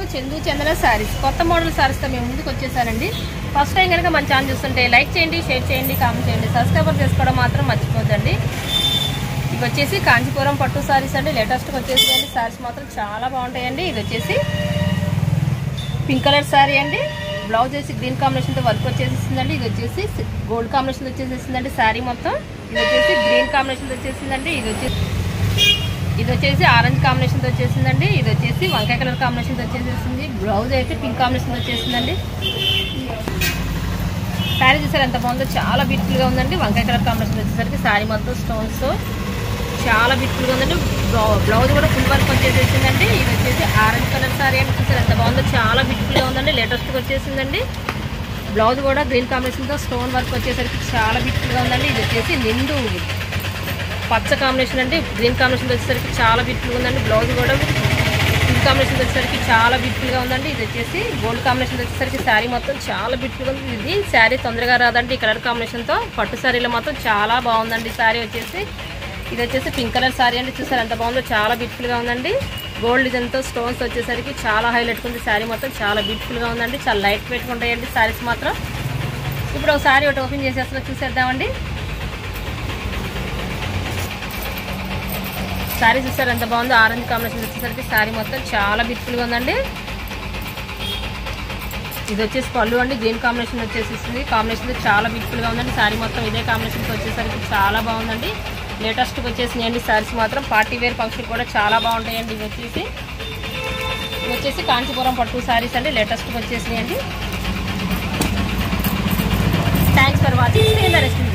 చందు చందన శారీస్ కొత్త మోడల్ శారీస్తో మేము ముందుకు వచ్చేసానండి ఫస్ట్ టైం కనుక మన ఛానల్ చూస్తుంటే లైక్ చేయండి షేర్ చేయండి కామెంట్ చేయండి సబ్స్క్రైబర్ చేసుకోవడం మాత్రం మర్చిపోద్దండి ఇవి వచ్చేసి కాంచీపురం పట్టు శారీస్ అండి లేటెస్ట్గా వచ్చేసి అండి శారీస్ మాత్రం చాలా బాగుంటాయండి ఇది వచ్చేసి పింక్ కలర్ శారీ అండి బ్లౌజ్ వచ్చేసి గ్రీన్ కాంబినేషన్తో వర్క్ వచ్చేసిందండి ఇది వచ్చేసి గోల్డ్ కాంబినేషన్ వచ్చేసేసిందండి శారీ మొత్తం ఇది వచ్చేసి గ్రీన్ కాంబినేషన్ వచ్చేసిందండి ఇది వచ్చేసి ఇది వచ్చేసి ఆరెంజ్ కాంబినేషన్తో వచ్చేసిందండి ఇది వచ్చేసి వంకాయ కలర్ కాంబినేషన్తో వచ్చేసేసింది బ్లౌజ్ అయితే పింక్ కాంబినేషన్తో వచ్చేసిందండి శారీ చూసారు ఎంత బాగుందో చాలా బ్యూటిఫుల్గా ఉందండి వంకాయ కలర్ కాంబినేషన్ వచ్చేసరికి శారీ మొత్తం స్టోన్స్ చాలా బ్యూటిఫుల్గా ఉందండి బ్లౌ- బ్లౌజ్ కూడా ఫుల్ వర్క్ వచ్చేసేసిందండి ఇది వచ్చేసి ఆరెంజ్ కలర్ శారీ అని చూసారు ఎంత బాగుందో చాలా బ్యూటిఫుల్గా ఉందండి లేటెస్ట్గా వచ్చేసిందండి బ్లౌజ్ కూడా గ్రీన్ కాంబినేషన్తో స్టోన్ వర్క్ వచ్చేసరికి చాలా బ్యూటిఫుల్గా ఉందండి ఇది వచ్చేసి నిండు పచ్చ కాంబినేషన్ అండి గ్రీన్ కాంబినేషన్ వచ్చేసరికి చాలా బ్యూటిఫుల్గా ఉందండి బ్లౌజ్ కూడా పింక్ కాంబినేషన్ వచ్చేసరికి చాలా బ్యూటిఫుల్గా ఉందండి ఇది వచ్చేసి గోల్డ్ కాంబినేషన్ వచ్చేసరికి శారీ మొత్తం చాలా బ్యూటిఫుల్గా ఉంది ఇది శారీ తొందరగా రాదండి ఈ కలర్ కాంబినేషన్తో పట్టు శారీలో మాత్రం చాలా బాగుందండి శారీ వచ్చేసి ఇది వచ్చేసి పింక్ కలర్ శారీ అండి చూసారు ఎంత బాగుందో చాలా బ్యూటిఫుల్గా ఉందండి గోల్డ్ ఇదంతా స్టోన్స్ వచ్చేసరికి చాలా హైలైట్ ఉంది శారీ మొత్తం చాలా బ్యూటిఫుల్గా ఉందండి చాలా లైట్ వెయిట్గా ఉంటాయండి శారీస్ మాత్రం ఇప్పుడు ఒక శారీ ఒకటి ఓపెన్ చేసేస్తున్నా చూసేద్దామండి శారీ చూసారు ఎంత బాగుందో ఆరెంజ్ కాంబినేషన్ వచ్చేసరికి శారీ మొత్తం చాలా బ్యూటిఫుల్గా ఉందండి ఇది వచ్చేసి పళ్ళు అండి గ్రీన్ కాంబినేషన్ వచ్చేసేసింది కాంబినేషన్ చాలా బ్యూటిఫుల్గా ఉందండి శారీ మొత్తం ఇదే కాంబినేషన్కి వచ్చేసరికి చాలా బాగుందండి లేటెస్ట్గా వచ్చేసినాయండి శారీస్ మాత్రం పార్టీ వేర్ ఫంక్షన్ కూడా చాలా బాగుంటాయండి ఇవి వచ్చేసి ఇవి వచ్చేసి కాంచీపురం పట్టు శారీస్ అండి లేటెస్ట్గా వచ్చేసినాయండి థ్యాంక్స్ ఫర్ వాచింగ్ నెక్స్ట్